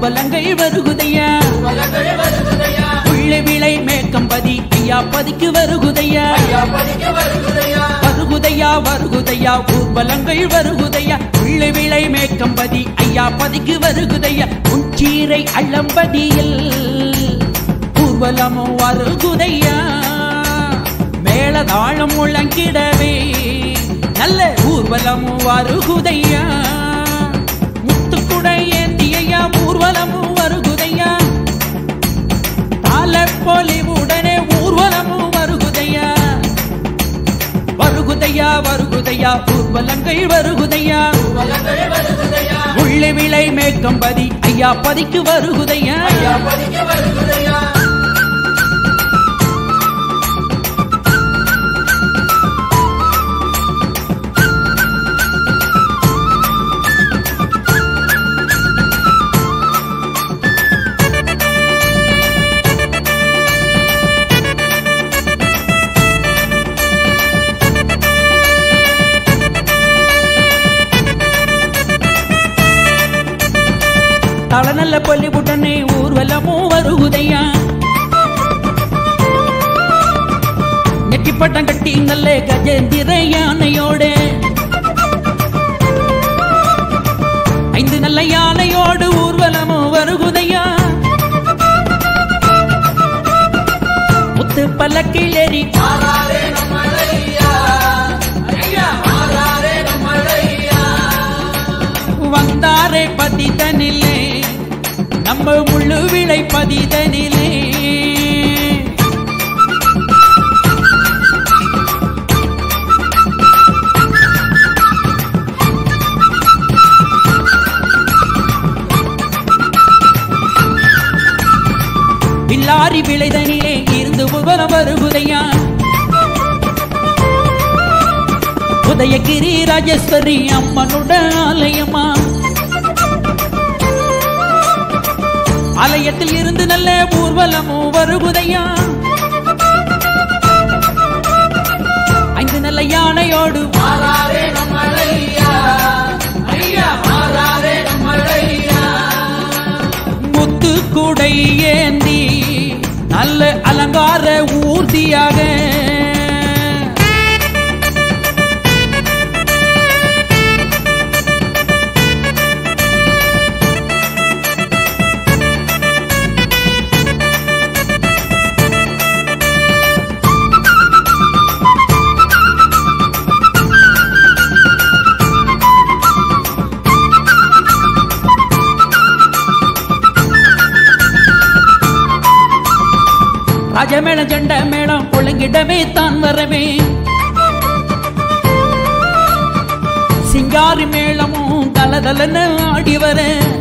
ஊர்வலங்கள் வருகுதையா உள்ளே விளை மேக்கம்பதி ஐயா பதிக்கு வருகுதையா வருகுதையா வருகுதையா ஊர்வலங்கள் வருகுதையா உள்ளே விளை மேக்கம்பதி ஐயா பதிக்கு வருகுதையா உச்சீரை அள்ளம்பதியில் ஊர்வலமும் வருகுதையா மேளதாளம் முழங்கிடவே நல்ல ஊர்வலமும் வருகுதையா முத்துக்குடை ஏந்தியா ஊர்வலமும் வருகுதையா தாள பொலிவுடனே ஊர்வலமும் வருகுதையா வருகுதையா வருகுதையா ஊர்வலங்கள் வருகுதையா உள்ளே விளை மேக்கம்பதி ஐயா பதிக்கு வருகுதையா தளநல்ல பொலிவுடனே ஊர்வலமும் வருகுதையா நெட்டிப்பட்டம் கட்டி நல்ல கஜேந்திர யானையோட ஐந்து நல்ல யானையோடு ஊர்வலமும் வருகுதையா முத்து பல்லக்கில் ஏறி வந்தாரே பதிதனிலே நம்ம முழு விளை பதிதனிலே பில்லாரி விளைதனிலே இருந்து புகழ வருகுதையா உதயகிரி ராஜேஸ்வரி அம்மனோட ஆலயமா ஆலயத்தில் இருந்து நல்ல ஊர்வலமும் வருகுதையா ஐந்து நல்ல யானையோடு முத்து குடை ஏந்தி நல்ல அலங்கார ஊர்தியாக ராஜமேளம் ஜண்ட மேளம் ஒழுங்கிடமே தான் வரவே சிங்காரி மேளமும் தலதலன்னு ஆடி வர